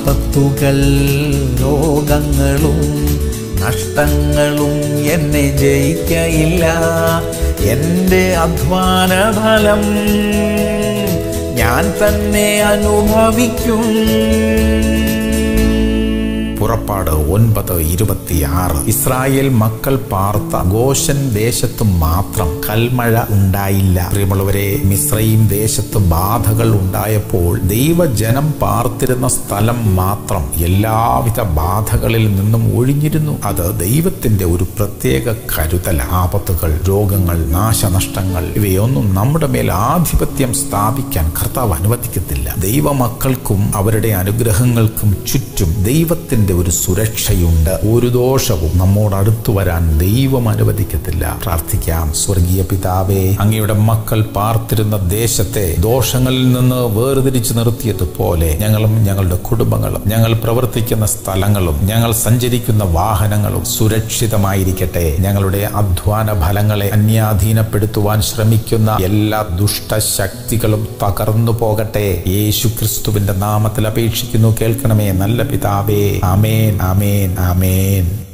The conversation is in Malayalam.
ആപത്തുകൾ രോഗങ്ങളും നഷ്ടങ്ങളും എന്നെ ജയിക്കയില്ല എൻ്റെ അധ്വാന ഫലം ഞാൻ തന്നെ അനുഭവിക്കും പുറപ്പാട് ഒൻപത് ഇരുപത്തിയാറ് ഇസ്രായേൽ മക്കൾ പാർത്ത ഗോഷൻ ദേശത്ത് മാത്രം കൽമഴ ഉണ്ടായില്ല പ്രിയമുള്ളവരെ മിശ്രയും ദേശത്ത് ബാധകൾ ഉണ്ടായപ്പോൾ ദൈവജനം പാർത്തിരുന്ന സ്ഥലം മാത്രം എല്ലാവിധ ബാധകളിൽ നിന്നും ഒഴിഞ്ഞിരുന്നു അത് ദൈവത്തിന്റെ ഒരു പ്രത്യേക കരുതൽ ആപത്തുകൾ രോഗങ്ങൾ നാശനഷ്ടങ്ങൾ ഇവയൊന്നും നമ്മുടെ മേൽ ആധിപത്യം സ്ഥാപിക്കാൻ കർത്താവ് അനുവദിക്കത്തില്ല ദൈവമക്കൾക്കും അവരുടെ അനുഗ്രഹങ്ങൾക്കും ചുറ്റും ദൈവത്തിന്റെ ഒരു സുരക്ഷയുണ്ട് ഒരു ദോഷവും നമ്മോട് അടുത്തു വരാൻ ദൈവം അനുവദിക്കത്തില്ല പ്രാർത്ഥിക്കാം സ്വർഗീയ പിതാവേ അങ്ങയുടെ മക്കൾ പാർത്തിരുന്ന ദേശത്തെ ദോഷങ്ങളിൽ നിന്ന് വേർതിരിച്ചു നിർത്തിയതുപോലെ ഞങ്ങളും ഞങ്ങളുടെ കുടുംബങ്ങളും ഞങ്ങൾ പ്രവർത്തിക്കുന്ന സ്ഥലങ്ങളും ഞങ്ങൾ സഞ്ചരിക്കുന്ന വാഹനങ്ങളും സുരക്ഷിതമായിരിക്കട്ടെ ഞങ്ങളുടെ അധ്വാന ഫലങ്ങളെ അന്യാധീനപ്പെടുത്തുവാൻ ശ്രമിക്കുന്ന എല്ലാ ദുഷ്ടശക്തികളും തകർന്നു പോകട്ടെ യേശു ക്രിസ്തുവിന്റെ നാമത്തിൽ അപേക്ഷിക്കുന്നു കേൾക്കണമേ നല്ല പിതാവേ ആമേൻ ആമേൻ ആമേൻ